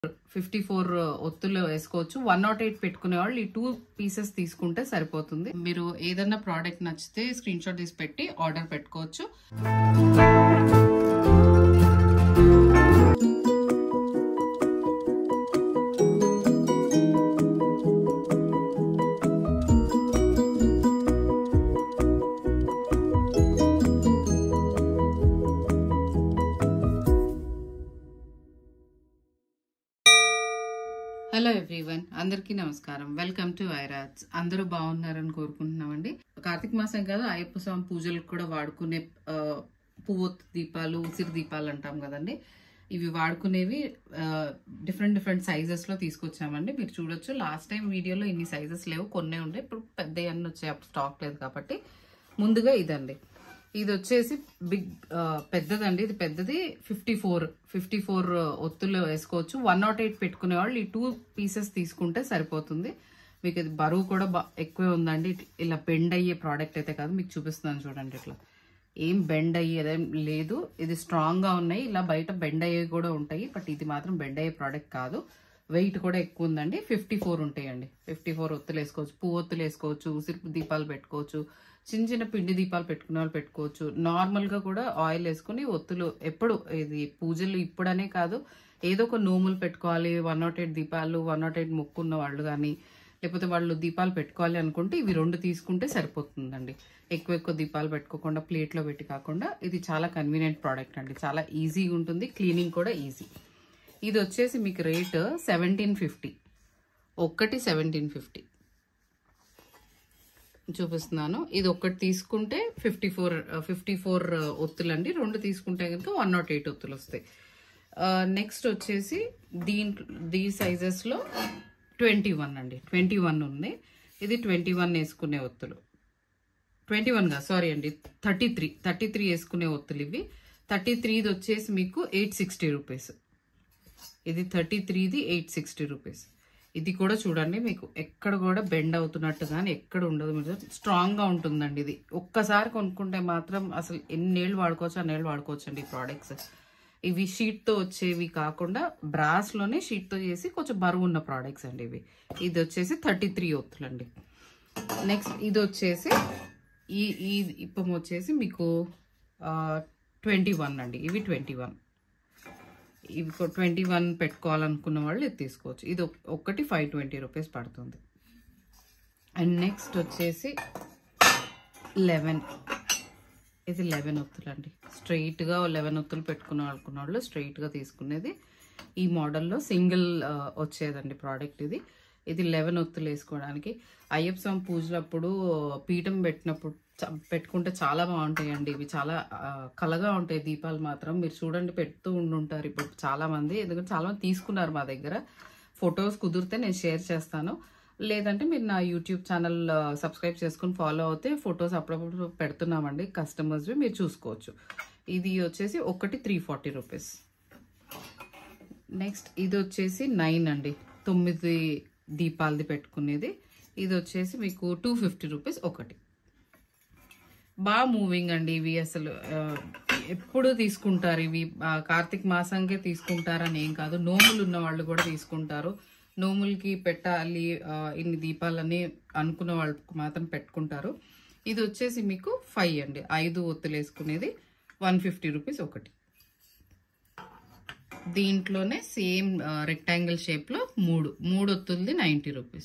fifty four ఒత్తులు వేసుకోవచ్చు one nought eight పెట్టుకునే వాళ్ళు ఈ టూ పీసెస్ తీసుకుంటే సరిపోతుంది మీరు ఏదన్నా ప్రోడక్ట్ నచ్చితే స్క్రీన్ షాట్ తీసి పెట్టి ఆర్డర్ పెట్టుకోవచ్చు హలో ఎవ్రీవన్ అందరికీ నమస్కారం వెల్కమ్ టు ఐరాజ్ అందరూ బాగున్నారని కోరుకుంటున్నామండి కార్తీక మాసం కాదు అయ్యప్ప స్వామి పూజలకు కూడా వాడుకునే ఆ, పువ్వొత్తు దీపాలు ఉసిరి దీపాలు అంటాం కదండి ఇవి వాడుకునేవి డిఫరెంట్ డిఫరెంట్ సైజెస్ లో తీసుకొచ్చామండి మీరు చూడొచ్చు లాస్ట్ టైం వీడియోలో ఇన్ని సైజెస్ లేవు కొన్నే ఉండే ఇప్పుడు పెద్ద అన్ని వచ్చాయి అప్పుడు స్టాక్ లేదు కాబట్టి ముందుగా ఇదండి ఇది వచ్చేసి బిగ్ పెద్దదండి ఇది పెద్దది ఫిఫ్టీ ఫోర్ ఫిఫ్టీ ఫోర్ ఒత్తులు వేసుకోవచ్చు వన్ నాట్ ఎయిట్ పెట్టుకునే వాళ్ళు ఈ టూ పీసెస్ తీసుకుంటే సరిపోతుంది మీకు ఇది బరువు కూడా బా- ఎక్కువే ఉందండి ఇట్- ఇలా బెండ్ అయ్యే ప్రోడక్ట్ అయితే కాదు మీకు చూపిస్తున్నాను చూడండి ఇట్లా ఏం బెండ్ అయ్యేదేం లేదు ఇది స్ట్రాంగ్ గా ఉన్నాయి ఇలా బయట బెండ్ అయ్యేవి కూడా ఉంటాయి బట్ ఇది మాత్రం బెండ్ అయ్యే ప్రోడక్ట్ కాదు వెయిట్ కూడా ఎక్కువ ఉందండి ఫిఫ్టీ ఫోర్ ఉంటాయండి ఫిఫ్టీ ఫోర్ ఒత్తులు వేసుకోవచ్చు పువ్వు ఒత్తులు వేసుకోవచ్చు ఉసిరి దీపాలు పెట్టుకోవచ్చు చిన్న చిన్న పిండి దీపాలు పెట్టుకునే వాళ్ళు పెట్టుకోవచ్చు నార్మల్ గా కూడా ఆయిల్ వేసుకుని ఒత్తులు ఎప్పుడు ఇది పూజలు ఇప్పుడనే కాదు ఏదో ఒక నోములు పెట్టుకోవాలి వన్ నాట్ ఎయిట్ దీపాలు వన్ నాట్ ఎయిట్ మొక్కున్న వాళ్ళు కానీ లేకపోతే వాళ్ళు దీపాలు పెట్టుకోవాలి అనుకుంటే ఇవి రెండు తీసుకుంటే సరిపోతుందండి ఎక్కువ ఎక్కువ దీపాలు పెట్టుకోకుండా ప్లేట్లో పెట్టి కాకుండా ఇది చాలా కన్వీనియంట్ ప్రోడక్ట్ అండి చాలా ఈజీగా ఉంటుంది క్లీనింగ్ కూడా ఈజీ ఇది వచ్చేసి మీకు రేట్ సెవెంటీన్ ఫిఫ్టీ ఒక్కటి సెవెంటీన్ ఫిఫ్టీ చూపిస్తున్నాను ఇది ఒక్కటి తీసుకుంటే ఫిఫ్టీ ఫోర్ ఫిఫ్టీ ఫోర్ ఒత్తులు అండి రెండు తీసుకుంటే కనుక వన్ నాట్ ఎయిట్ ఒత్తులు వస్తాయి నెక్స్ట్ వచ్చేసి దీంట్లో దీ సైజెస్లో ట్వంటీ వన్ అండి ట్వంటీ వన్ ఉంది ఇది ట్వంటీ వన్ వేసుకునే ఒత్తులు ట్వంటీ వన్ గా సారీ అండి థర్టీ త్రీ థర్టీ త్రీ వేసుకునే ఒత్తులు ఇవి థర్టీ త్రీది వచ్చేసి మీకు ఎయిట్ సిక్స్టీ రూపీస్ ఇది థర్టీ త్రీది ఎయిట్ సిక్స్టీ రూపీస్ ఇది కూడా చూడండి మీకు ఎక్కడ కూడా బెండ్ అవుతున్నట్టు కానీ ఎక్కడ ఉండదు మీరు స్ట్రాంగ్ గా ఉంటుందండి ఇది ఒక్కసారి కొనుక్కుంటే మాత్రం అసలు ఎన్నేళ్ళు వాడుకోవచ్చు అన్నేళ్ళు వాడుకోవచ్చు అండి ఈ ప్రోడక్ట్స్ ఇవి షీట్ తో వచ్చేవి కాకుండా బ్రాస్ లోనే షీట్ తో చేసి కొంచెం బరువు ఉన్న ప్రోడక్ట్స్ అండి ఇవి ఇది వచ్చేసి థర్టీ త్రీ ఒత్తులండి నెక్స్ట్ ఇది వచ్చేసి ఈ ఈ ఇప్పం వచ్చేసి మీకు ట్వంటీ వన్ అండి ఇవి ట్వంటీ వన్ ఇవి ట్వంటీ వన్ పెట్టుకోవాలనుకున్న వాళ్ళు ఇది తీసుకోవచ్చు ఇది ఒక్- ఒక్కటి ఫైవ్ ట్వంటీ రూపీస్ పడుతుంది అండ్ నెక్స్ట్ వచ్చేసి లెవెన్ ఇది లెవెన్ ఒత్తులు అండి స్ట్రైట్గా లెవెన్ ఒత్తులు పెట్టుకున్న అనుకున్న వాళ్ళు స్ట్రైట్గా తీసుకునేది ఈ మోడల్లో సింగిల్ వచ్చేదండి ప్రోడక్ట్ ఇది ఇది లెవెన్ ఒత్తులు వేసుకోవడానికి అయ్యప్ప స్వామి పూజలప్పుడు పీఠం పెట్టినప్పుడు చ- పెట్టుకుంటే చాలా బాగుంటాయండి ఇవి చాలా ఆ, కలగా ఉంటాయి దీపాలు మాత్రం మీరు చూడండి పెడుతూ ఉండుంటారు ఇప్పుడు చాలా మంది ఎందుకంటే చాలా మంది తీసుకున్నారు మా దగ్గర ఫొటోస్ కుదిరితే నేను షేర్ చేస్తాను లేదంటే మీరు నా యూట్యూబ్ ఛానల్ సబ్స్క్రైబ్ చేసుకుని ఫాలో అవుతే ఫొటోస్ అప్పుడప్పుడు పెడుతున్నామండి కస్టమర్స్ మీరు చూసుకోవచ్చు ఇది వచ్చేసి ఒకటి త్రీ ఫార్టీ రూపీస్ నెక్స్ట్ ఇది వచ్చేసి నైన్ అండి తొమ్మిది దీపాలది పెట్టుకునేది ఇది వచ్చేసి మీకు టూ ఫిఫ్టీ రూపీస్ ఒకటి బాగా మూవింగ్ అండి ఇవి అసలు ఆ, ఎప్పుడు తీసుకుంటారు ఇవి ఆ, కార్తీక మాసంకే తీసుకుంటారని ఏం కాదు నోములు ఉన్న వాళ్ళు కూడా తీసుకుంటారు నోములకి పెట్టాలి ఆ, ఇన్ని దీపాలని అనుకున్న వాళ్ళకి మాత్రం పెట్టుకుంటారు ఇది వచ్చేసి మీకు ఫైవ్ అండి ఐదు ఒత్తులు వేసుకునేది వన్ ఫిఫ్టీ రూపీస్ ఒకటి దీంట్లోనే సేమ్ రెక్టాంగిల్ షేప్లో మూడు మూడు ఒత్తులది నైంటీ రూపీస్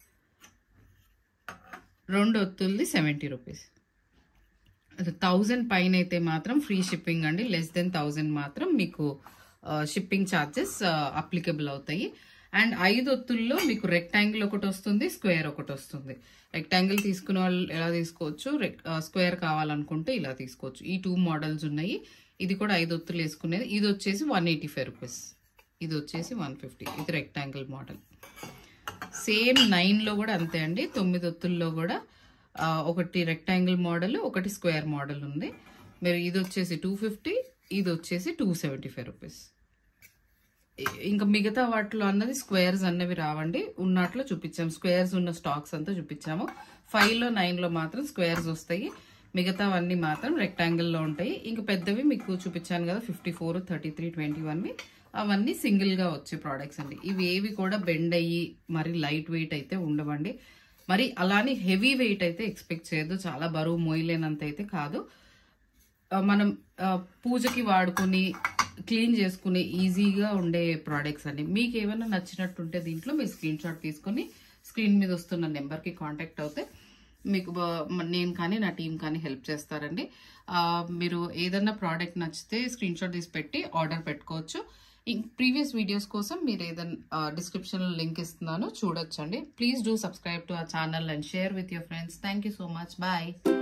రెండు ఒత్తులది సెవెంటీ రూపీస్ అది థౌజండ్ పైన అయితే మాత్రం ఫ్రీ షిప్పింగ్ అండి లెస్ దెన్ థౌజండ్ మాత్రం మీకు షిప్పింగ్ ఛార్జెస్ అప్లికబుల్ అవుతాయి అండ్ ఐదు ఒత్తుల్లో మీకు రెక్టాంగిల్ ఒకటి వస్తుంది స్క్వేర్ ఒకటి వస్తుంది రెక్టాంగిల్ తీసుకునే వాళ్ళు ఎలా తీసుకోవచ్చు స్క్వేర్ కావాలనుకుంటే ఇలా తీసుకోవచ్చు ఈ టూ మోడల్స్ ఉన్నాయి ఇది కూడా ఐదు ఒత్తులు వేసుకునేది ఇది వచ్చేసి వన్ ఎయిటీ ఫైవ్ రూపీస్ ఇది వచ్చేసి వన్ ఫిఫ్టీ ఇది రెక్టాంగిల్ మోడల్ సేమ్ నైన్లో కూడా అంతే అండి తొమ్మిది ఒత్తుల్లో కూడా ఆ, ఒకటి రెక్టాంగిల్ మోడల్ ఒకటి స్క్వేర్ మోడల్ ఉంది మీరు ఇది వచ్చేసి టూ ఫిఫ్టీ ఇది వచ్చేసి టూ సెవెంటీ ఫైవ్ రూపీస్ ఇంకా మిగతా వాటిలో అన్నది స్క్వేర్స్ అన్నవి రావండి ఉన్నట్లు చూపించాము స్క్వేర్స్ ఉన్న స్టాక్స్ అంతా చూపించాము ఫైవ్ లో నైన్ లో మాత్రం స్క్వేర్స్ వస్తాయి మిగతావన్నీ మాత్రం రెక్టాంగిల్లో ఉంటాయి ఇంకా పెద్దవి మీకు చూపించాను కదా fifty four thirty three twenty వన్వి అవన్నీ సింగిల్గా వచ్చే ప్రోడక్ట్స్ అండి ఇవి ఏవి కూడా బెండ్ అయ్యి మరి లైట్ వెయిట్ అయితే ఉండవండి మరి అలానే హెవీ వెయిట్ అయితే ఎక్స్పెక్ట్ చేయొద్దు చాలా బరువు మోయలేనంత అయితే కాదు ఆ, మనం ఆ, పూజకి వాడుకొని క్లీన్ చేసుకునే ఈజీగా ఉండే ప్రోడక్ట్స్ అండి మీకు ఏమైనా నచ్చినట్టుంటే దీంట్లో మీరు స్క్రీన్ షాట్ తీసుకొని స్క్రీన్ మీద వస్తున్న నెంబర్కి కాంటాక్ట్ అవుతే మీకు బ- మ- నేను కానీ నా టీం కానీ హెల్ప్ చేస్తారండి ఆ, మీరు ఏదన్నా ప్రోడక్ట్ నచ్చితే స్క్రీన్ షాట్ తీసి పెట్టి ఆర్డర్ పెట్టుకోవచ్చు ప్రీవియస్ వీడియోస్ కోసం మీరు ఏదైనా డిస్క్రిప్షన్ లింక్ ఇస్తున్నాను చూడొచ్చండి please do subscribe to our channel and share with your friends thank you so much bye